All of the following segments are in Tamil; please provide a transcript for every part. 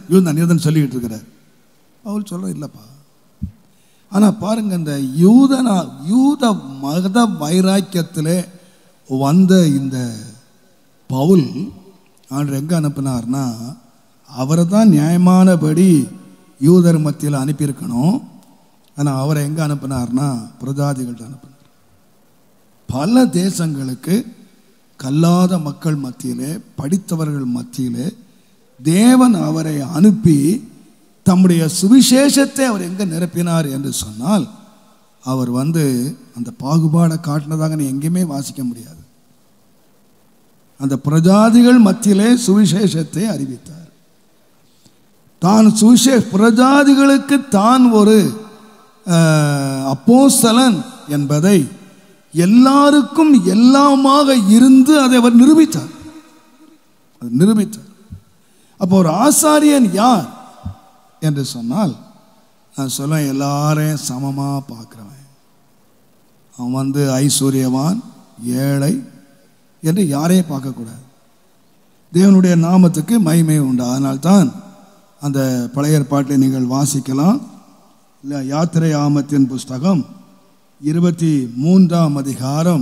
யூதன் யூதன் சொல்லிக்கிட்டு இருக்கிறார் பவுல் சொல்ல இல்லைப்பா ஆனால் பாருங்க இந்த யூதனா யூத மத வைராக்கியத்திலே வந்த இந்த பவுல் ஆண்டவர் எங்கே அனுப்பினார்னா அவரை தான் நியாயமானபடி யூதர் மத்தியில் அனுப்பியிருக்கணும் ஆனால் அவரை எங்கே அனுப்பினார்னா பிரஜாதிகள்ட்ட அனுப்பினார் பல தேசங்களுக்கு கல்லாத மக்கள் மத்தியிலே படித்தவர்கள் மத்தியிலே தேவன் அவரை அனுப்பி தம்முடைய சுவிசேஷத்தை அவர் எங்கே நிரப்பினார் என்று சொன்னால் அவர் வந்து அந்த பாகுபாடை காட்டினதாக நீ எங்கேயுமே வாசிக்க முடியாது அந்த பிரஜாதிகள் மத்தியிலே சுவிசேஷத்தை அறிவித்தார் தான் சுவிசே பிரஜாதிகளுக்கு தான் ஒரு அஹ், அப்போஸ்தலன் என்பதை எல்லாருக்கும் எல்லாமாக இருந்து அதை அவர் நிரூபித்தார் அது நிரூபித்தார் அப்போ ஒரு ஆசாரியன் யார் என்று சொன்னால் நான் சொல்லுவேன் எல்லாரையும் சமமாக பார்க்குறவன் அவன் வந்து ஐஸ்வர்யவான் ஏழை என்று யாரையும் பார்க்கக்கூடாது தேவனுடைய நாமத்துக்கு மகிமை உண்டு அதனால்தான் அந்த பழைய ஏற்பாட்டில் நீங்கள் வாசிக்கலாம் இல்லை யாத்திரை ஆமத்தின் புஸ்தகம் இருபத்தி மூன்றாம் அதிகாரம்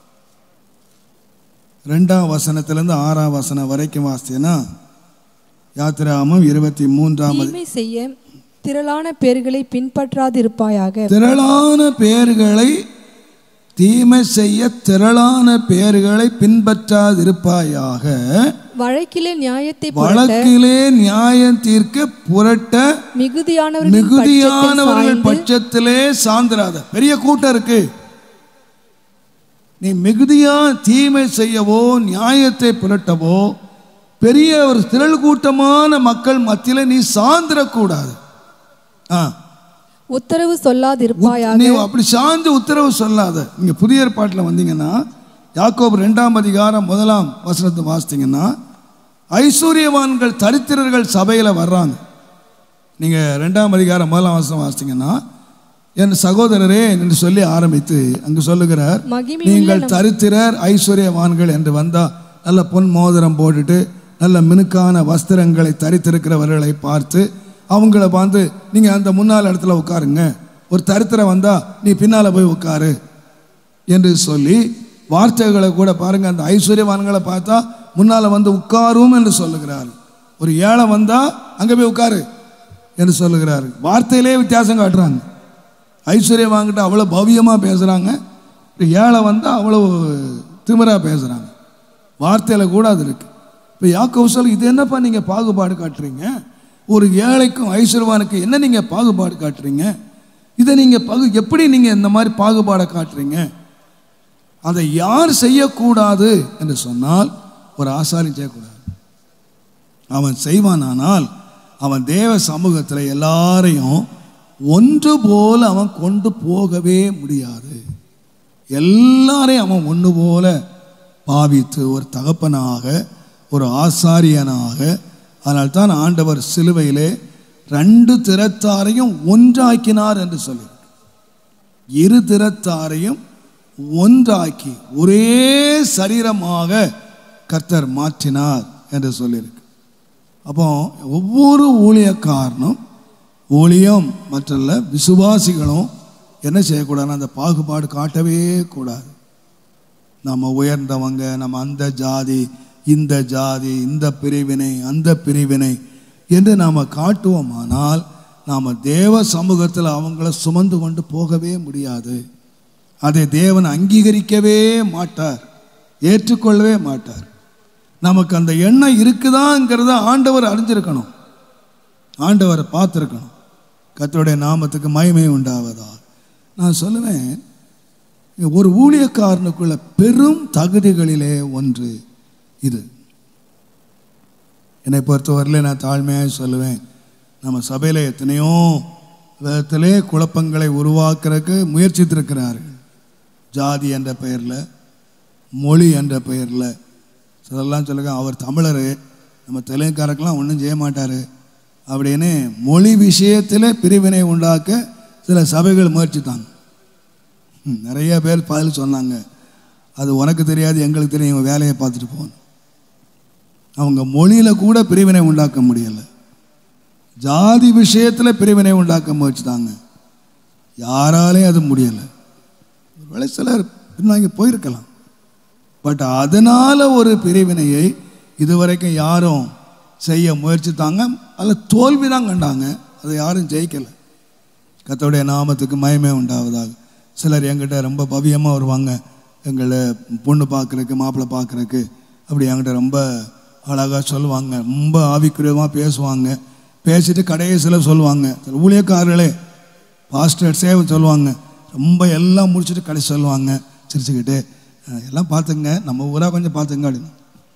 ரெண்டாம் வசனத்திலிருந்து ஆறாம் வசனம் வரைக்கும் வாசித்தேன்னா யாத்திரை ஆமம் இருபத்தி மூன்றாம் அதி- தீமை செய்ய திரளான பேர்களை பின்பற்றாதிருப்பாயாக திரளான பேர்களை தீமை செய்ய திரளான பேர்களை பின்பற்றாதிருப்பாயாக வழக்கிலே நியாயத்தை புரட்ட வழக்கிலே நியாயம் தீர்க்க புரட்ட மிகுதியானவர்களின் மிகுதியானவர்கள் பட்சத்தில் சாய்ந்து பட்சத்திலே சாந்திராத பெரிய கூட்டம் இருக்கு நீ மிகுதியா தீமை செய்யவோ நியாயத்தை புரட்டவோ பெரிய ஒரு திரள் கூட்டமான மக்கள் மத்தியில நீ சாந்திரக்கூடாது ஆ உத்தரவு சொல்லாதிருப்பாயாக நீ அப்படி சார்ந்து உத்தரவு சொல்லாத நீங்க புதிய ஏற்பாட்டில் வந்தீங்கன்னா யாக்கோபு ரெண்டாம் அதிகாரம் முதலாம் வசனத்தை வாசித்தீங்கன்னா ஐஸ்வர்யவான்கள் தரித்திரர்கள் சபையில் வர்றாங்க நீங்க ரெண்டாம் அதிகாரம் முதலாம் வசனம் வாசித்தீங்கன்னா என் சகோதரரே என்று சொல்லி ஆரம்பித்து அங்கு சொல்லுகிறார் மகிமையுள்ள நீங்கள் தரித்திரர் ஐஸ்வர்யவான்கள் என்று வந்தா நல்ல பொன் மோதிரம் போட்டுட்டு நல்ல மினுக்கான வஸ்திரங்களை தரித்திருக்கிறவர்களை பார்த்து அவங்கள பார்த்து நீங்கள் அந்த முன்னால் இடத்துல உட்காருங்க ஒரு தரித்திரம் வந்தா நீ பின்னால் போய் உட்காரு என்று சொல்லி வார்த்தைகளை கூட பாருங்க அந்த ஐஸ்வர்யவான்களை பார்த்தா முன்னால் வந்து உட்காரும் என்று சொல்லுகிறார் ஒரு ஏழை வந்தா அங்கே போய் உட்காரு என்று சொல்லுகிறார் வார்த்தையிலே வித்தியாசம் காட்டுறாங்க ஐஸ்வர்யம் வாங்கிட்டு அவ்வளோ பவ்யமாக பேசுகிறாங்க ஏழை வந்தால் அவ்வளோ திமிராக பேசுகிறாங்க வார்த்தையில் கூட அது இருக்குது இப்போ யாக்கோ சொல்ல இது என்னப்பா நீங்கள் பாகுபாடு காட்டுறீங்க ஒரு ஏழைக்கும் ஐஸ்வர்யவானுக்கும் என்ன நீங்கள் பாகுபாடு காட்டுறீங்க இதை நீங்கள் பகு எப்படி நீங்கள் இந்த மாதிரி பாகுபாடை காட்டுறீங்க அதை யார் செய்யக்கூடாது என்று சொன்னால் ஒரு ஆசாரி செய்யக்கூடாது அவன் செய்வானானால் அவன் தேவ சமூகத்தில் எல்லாரையும் ஒன்று போல அவன் கொண்டு போகவே முடியாது எல்லாரையும் அவன் ஒன்று போல பாவித்து ஒரு தகப்பனாக ஒரு ஆசாரியனாக அதனால்தான் ஆண்டவர் சிலுவையிலே ரெண்டு திறத்தாரையும் ஒன்றாக்கினார் என்று சொல்லி இரு திறத்தாரையும் ஒன்றாக்கி ஒரே சரீரமாக கர்த்தர் மாற்றினார் என்று சொல்லியிருக்கு அப்போ ஒவ்வொரு ஊழியக்காரனும் ஊழியம் மற்றல்ல விசுவாசிகளும் என்ன செய்யக்கூடாதுன்னா அந்த பாகுபாடு காட்டவே கூடாது நம்ம உயர்ந்தவங்க நம்ம அந்த ஜாதி இந்த ஜாதி இந்த பிரிவினை அந்த பிரிவினை என்று நாம் காட்டுவோமானால் நாம் தேவ சமூகத்தில் அவங்கள சுமந்து கொண்டு போகவே முடியாது அதை தேவன் அங்கீகரிக்கவே மாட்டார் ஏற்றுக்கொள்ளவே மாட்டார் நமக்கு அந்த எண்ணம் இருக்குதாங்கிறத ஆண்டவர் அறிஞ்சிருக்கணும் ஆண்டவரை பார்த்துருக்கணும் கர்த்தருடைய நாமத்துக்கு மகிமை உண்டாவதா நான் சொல்லுவேன் ஒரு ஊழியக்காரனுக்குள்ள பெரும் தகுதிகளிலே ஒன்று இது என்னை பொறுத்தவரையில நான் தாழ்மையாக சொல்லுவேன் நம்ம சபையில் எத்தனையோ விதத்திலே குழப்பங்களை உருவாக்குறதுக்கு முயற்சித்திருக்கிறார்கள் ஜாதி என்ற பெயரில் மொழி என்ற பெயரில் சிலர்லாம் சொல்லுங்க அவர் தமிழர் நம்ம தெலுங்குக்காரக்கெல்லாம் ஒன்றும் செய்ய மாட்டார் அப்படின்னு மொழி விஷயத்தில் பிரிவினை உண்டாக்க சில சபைகள் முயற்சித்தாங்க ம், நிறைய பேர் பதில் சொன்னாங்க அது உனக்கு தெரியாது எங்களுக்கு தெரியும் இவங்க வேலையை பார்த்துட்டு போகணும் அவங்க மொழியில் கூட பிரிவினை உண்டாக்க முடியலை ஜாதி விஷயத்துல பிரிவினை உண்டாக்க முயற்சித்தாங்க யாராலையும் அது முடியலை ஒருவேளை சிலர் பின்னாங்க போயிருக்கலாம் பட் அதனால ஒரு பிரிவினையை இதுவரைக்கும் யாரும் செய்ய முயற்சித்தாங்க அதில் தோல்வி தான் கண்டாங்க அதை யாரும் ஜெயிக்கலை கர்த்தருடைய நாமத்துக்கு மயமே உண்டாவதாக சிலர் என்கிட்ட ரொம்ப பவியமாக வருவாங்க எங்களை பொண்ணு பார்க்குறக்கு மாப்பிள்ளை பார்க்குறக்கு அப்படி என்கிட்ட ரொம்ப அழகாக சொல்லுவாங்க ரொம்ப ஆவிக்குரியமாக பேசுவாங்க பேசிட்டு கடைசியில் சொல்லுவாங்க சில ஊழியக்காரர்களே பாஸ்டர் சேவை சொல்லுவாங்க ரொம்ப எல்லாம் முடிச்சுட்டு கடைசி சொல்லுவாங்க சிரிச்சுக்கிட்டு "அஹ், எல்லாம் பார்த்துங்க நம்ம ஊராக கொஞ்சம் பார்த்துங்க அப்படின்னு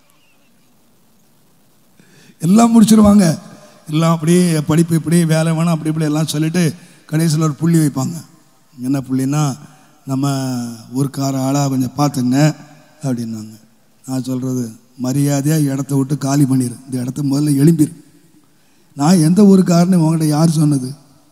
எல்லாம் முடிச்சிருவாங்க எல்லாம் அப்படியே படிப்பு இப்படி வேலை வேணும் அப்படி இப்படி எல்லாம் சொல்லிட்டு கடைசியில் ஒரு புள்ளி வைப்பாங்க என்ன புள்ளின்னா நம்ம ஊருக்கார ஆளாக கொஞ்சம் பார்த்துங்க அப்படின்னாங்க நான் சொல்கிறது மரியாதையாக இடத்த விட்டு காலி பண்ணிடு இந்த இடத்த முதல்ல எழும்பிரு நான் எந்த ஊருக்காரன்னு உங்கள்கிட்ட யார் சொன்னது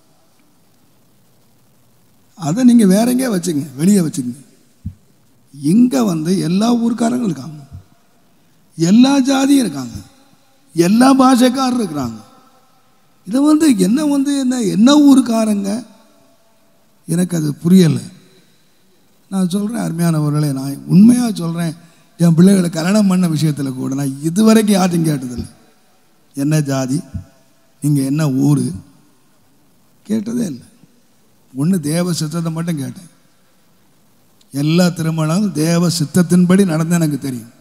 அதை நீங்கள் வேற எங்கேயா வச்சுங்க வெளியே வச்சுங்க இங்கே வந்து எல்லா ஊருக்காரங்களும் இருக்காங்க எல்லா ஜாதியும் இருக்காங்க எல்லா பாஷைக்காரரும் இருக்கிறாங்க இதை வந்து என்ன வந்து என்ன என்ன ஊருக்காரங்க எனக்கு அது புரியலை நான் சொல்கிறேன் அருமையானவர்களே நான் உண்மையாக சொல்கிறேன் என் பிள்ளைகளை கல்யாணம் பண்ண விஷயத்தில் கூட நான் இதுவரைக்கும் யார்ட்டும் கேட்டதில்லை என்ன ஜாதி நீங்கள் என்ன ஊர் கேட்டதே இல்லை ஒன்று தேவ சித்தத்தை மட்டும் கேட்டேன் எல்லா திருமணமும் தேவ சித்தத்தின்படி நடந்து எனக்கு தெரியும்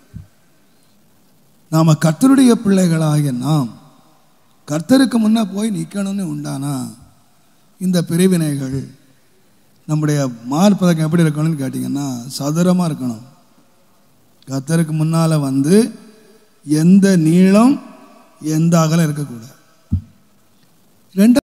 நாம் கர்த்தருடைய பிள்ளைகளாகிய நாம் கர்த்தருக்கு முன்னே போய் நிற்கணும்னு உண்டானா இந்த பிரிவினைகள் நம்முடைய மார்பதக்கம் எப்படி இருக்கணும்னு கேட்டிங்கன்னா சதுரமாக இருக்கணும் கர்த்தருக்கு முன்னால் வந்து எந்த நீளம் எந்த அகலம் இருக்கக்கூடாது ரெண்டு